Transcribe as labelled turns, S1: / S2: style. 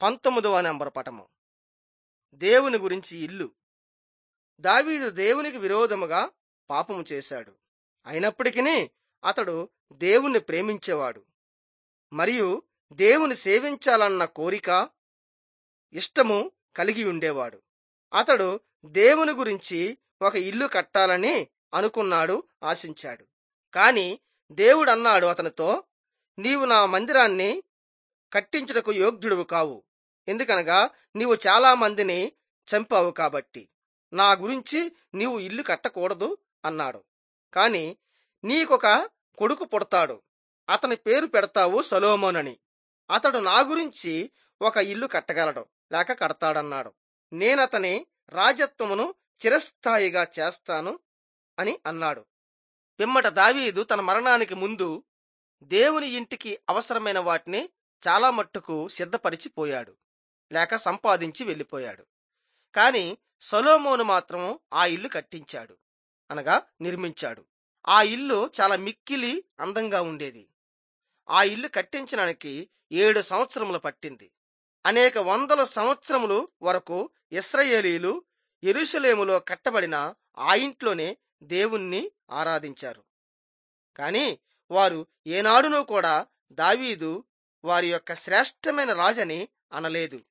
S1: పంతొమ్మిదవ నెంబర్ పటము దేవుని గురించి ఇల్లు దావీదు దేవునికి విరోధముగా పాపము చేశాడు అయినప్పటికీ అతడు దేవుణ్ణి ప్రేమించేవాడు మరియు దేవుని సేవించాలన్న కోరిక ఇష్టము కలిగి ఉండేవాడు అతడు దేవుని గురించి ఒక ఇల్లు కట్టాలని అనుకున్నాడు ఆశించాడు కాని దేవుడు అన్నాడు అతనితో నీవు నా మందిరాన్ని కట్టించుటకు యోగ్యుడువు కావు ఎందుకనగా నీవు చాలా మందిని చంపావు కాబట్టి నా గురించి నీవు ఇల్లు కట్టకూడదు అన్నాడు కాని నీకొక కొడుకు పుడతాడు అతని పేరు పెడతావు సలోమోనని అతడు నా గురించి ఒక ఇల్లు కట్టగలడు లేక కడతాడన్నాడు నేనతని రాజత్వమును చిరస్థాయిగా చేస్తాను అని అన్నాడు పిమ్మట దావీదు తన మరణానికి ముందు దేవుని ఇంటికి అవసరమైన వాటిని చాలా మట్టుకు సిద్ధపరిచిపోయాడు లేక సంపాదించి వెళ్ళిపోయాడు కాని సొలోమోను మాత్రం ఆ ఇల్లు కట్టించాడు అనగా నిర్మించాడు ఆ ఇల్లు చాలా మిక్కిలి అందంగా ఉండేది ఆ ఇల్లు కట్టించడానికి ఏడు సంవత్సరములు పట్టింది అనేక వందల సంవత్సరములు వరకు ఇస్రయేలీలు ఎరుషలేములో కట్టబడిన ఆ ఇంట్లోనే దేవుణ్ణి ఆరాధించారు కాని వారు ఏనాడునూ కూడా దావీదు వారి యొక్క శ్రేష్టమైన రాజని అనలేదు